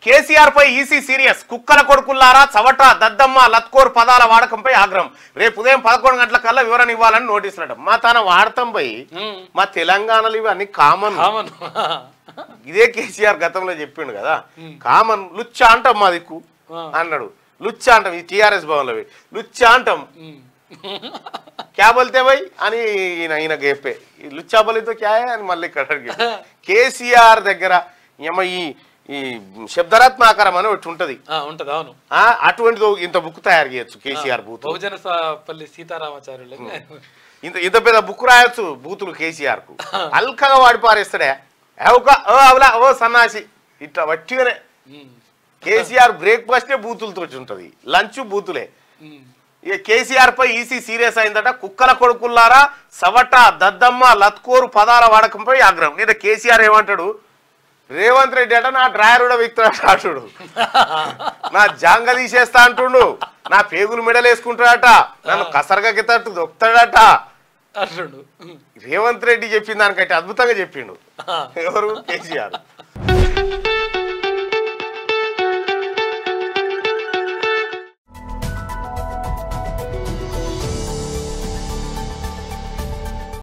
కేసీఆర్ పై EC serious కుక్కల కొడుకుల్లారా చవట దద్దమ్మ లత్కోర్ పదాల వాడకంపై ఆగ్రహం రేపు ఉదయం పదకొండు గంటల కల్లా వివరణ ఇవ్వాలని నోటీసులు అట మా తన వాడతాం పోయి ఉమ్. మా తెలంగాణలో ఇవి అన్ని కామన్ కామన్ ఇదే కేసీఆర్ గతంలో చెప్పిండు కదా కామన్ లుచ్చా అంటాం మా దిక్కు ఆ. అన్నాడు లుచ్చా అంటాం ఈ టీఆర్ఎస్ భవన్లో పోయి. లుచ్చా అంటాం ఉమ్. క్యా బోల్తే భయ్ అని ఈయన ఈయన గేపే ఈ లుచ్చా బలితో క్యా హై అని మళ్ళీ ఇక్కడ అడిగాడు. కేసీఆర్ దగ్గర ఏమో ఈ ఈ శబ్దరత్నాకరం అని ఒకటి ఉంటది ఆ, ఉంటది అవును ఆ, అటువంటిది ఇంత బుక్ తయారు చేయొచ్చు కేసీఆర్ బూత్ బహుజన స- పల్లి సీతారామాచార్యులు ఇంత ఇంత పెద్ద బుక్ రాయొచ్చు బూతులు కేసీఆర్ కు అల్కగా వాడి పారేస్తాడే ఏవక, ఓ అవలా ఓ సన్నాసి ఇట్లా వట్టిగానే ఉమ్. కేసీఆర్ బ్రేక్ఫాస్ట్ బూతులతో ఉంటది లంచ్ బూతులే ఉమ్. ఇక కేసీఆర్ పై ఈసీ సీరియస్ అయిందట కుక్కల కొడుకుల్లారా సవట దద్దమ్మ లత్కోరు పదాల వాడకంపై ఆగ్రహం లేదా కేసీఆర్ ఏమంటాడు రేవంత్ రెడ్డి అట నా డ్రాయర్ కూడా విక్తాడు అంటుడు నా జాంగ తీసేస్తా అంటుండు నా పేగులు మెడలేసుకుంటాడట నన్ను కసరగా గిత్తట్టు దొక్కుతాడట అంటుండు ఉమ్. రేవంత్ రెడ్డి చెప్పిన దానికంటే అద్భుతంగా చెప్పిండు ఆ. ఎవరు కేసీఆర్